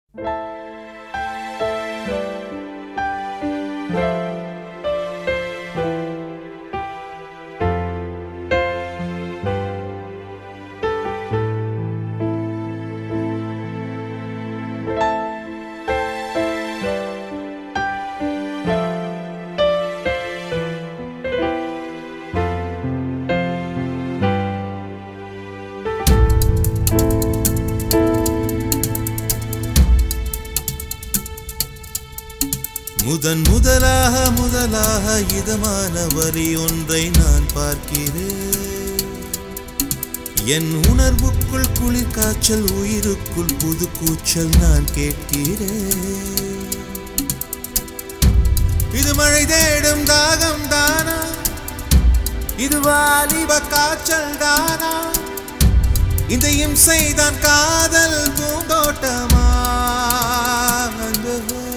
முதன் முதலாக முதலாக இதமான வரி ஒன்றை நான் பார்க்கிறேன் என் உணர்வுக்குள் குளிர் காய்ச்சல் உயிருக்குள் புது கூச்சல் நான் கேட்கிறேன் இது மழை தேடும் தாகம் தானா இது வாலிப காய்ச்சல் தானா இந்த இம்சை தான் காதல் பூந்தோட்டமா அன்பு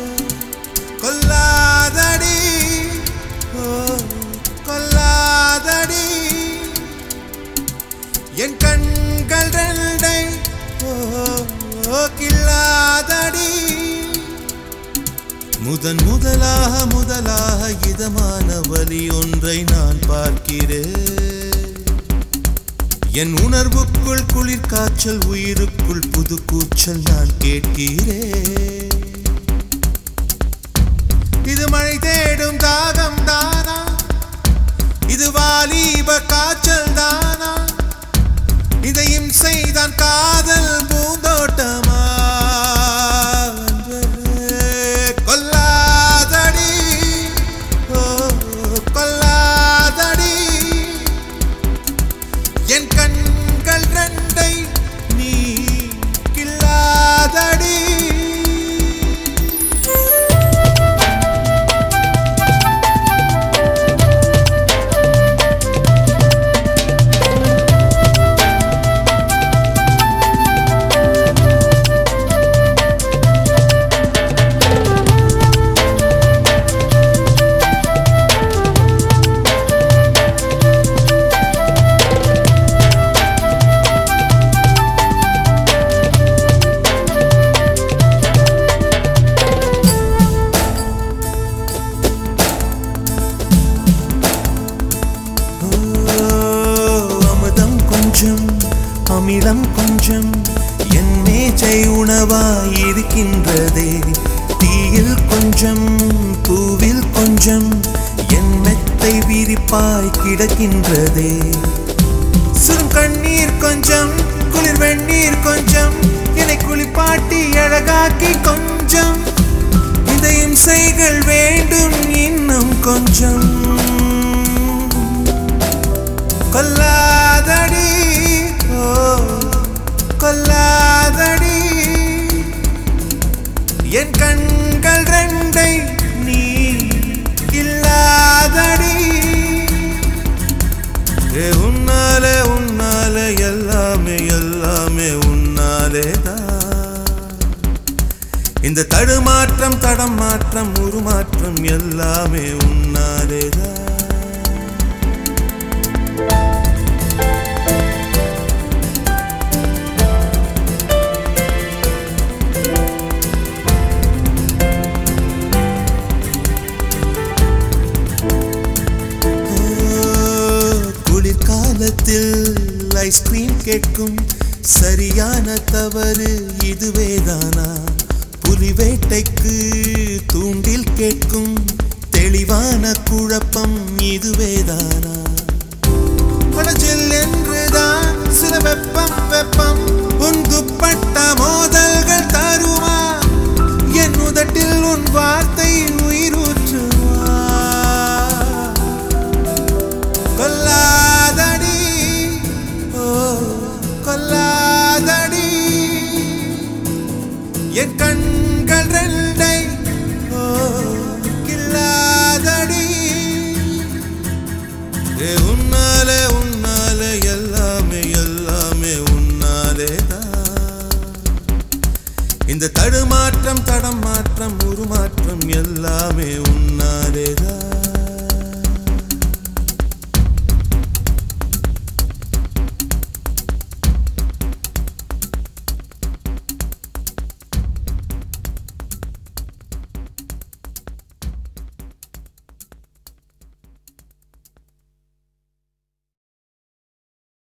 கொல்லாதடி ஓ கொல்லாதடி என் கண்கள் ரெண்டை ஓ ஓ, கில்லாதடி முதன் முதலாக முதலாக இதமான வழி ஒன்றை நான் பார்க்கிறேன் என் உணர்வுக்குள் குளிர் காய்ச்சல் உயிருக்குள் புது கூச்சல் நான் கேட்கிறேன் இது மழை தேடும் தாகம் தானா இது வாலிப காய்ச்சல் தானா இதையும் செய்தான் காதல் பூந்தோட்டமா கொல்லாதடி ஓ கொல்லாதடி என் கண்கள் ரெண்டை நீ கில்லாதடி ஓ, அமுதம் கொஞ்சம் அமிலம் கொஞ்சம் என் மேஜை உணவாய் இருக்கின்றதே தீயில் கொஞ்சம் பூவில் கொஞ்சம் என் மெத்தை விரிப்பாய் கிடக்கின்றதே சுரும் கண்ணீர் கொஞ்சம் குளிர் வெந்நீர் கொஞ்சம் என்னை குளிப்பாட்டி அழகாக்கி கொஞ்சம் இந்த இம்சைகள் வேண்டும் இன்னும் கொஞ்சம் கொல்லாதடி ஓ கொல்லாதடி என் கண்கள் ரெண்டை நீ இல்லாதடி ஏ உன்னாலே உன்னாலே எல்லாமே எல்லாமே உன்னாலே இந்த தடுமாற்றம் தடம் மாற்றம் உருமாற்றம் எல்லாமே உன்னாலேதான் குளிர்காலத்தில் ஐஸ்கிரீம் கேட்கும் சரியான தவறு இதுவேதானா புலி வேட்டைக்கு தூண்டில் கேட்கும் தெளிவான குழப்பம் இதுவேதானா மனஜில் என்றுதான் சில வெப்பம் வெப்பம் உன் துப்பட்ட மோதல்கள் தருமா என் உதட்டில் உன் வார்த்தை உயிரூற்றுமா கொல்லாதடி ஓ கொல்லாதடி என் கண்கள் ரெண்டை ஓ கில்லாதடி ஏ உன்னாலே உன்னாலே எல்லாமே எல்லாமே உன்னாலே இந்த தடுமாற்றம் தடம் மாற்றம் உருமாற்றம் எல்லாமே உன்னாலே தான்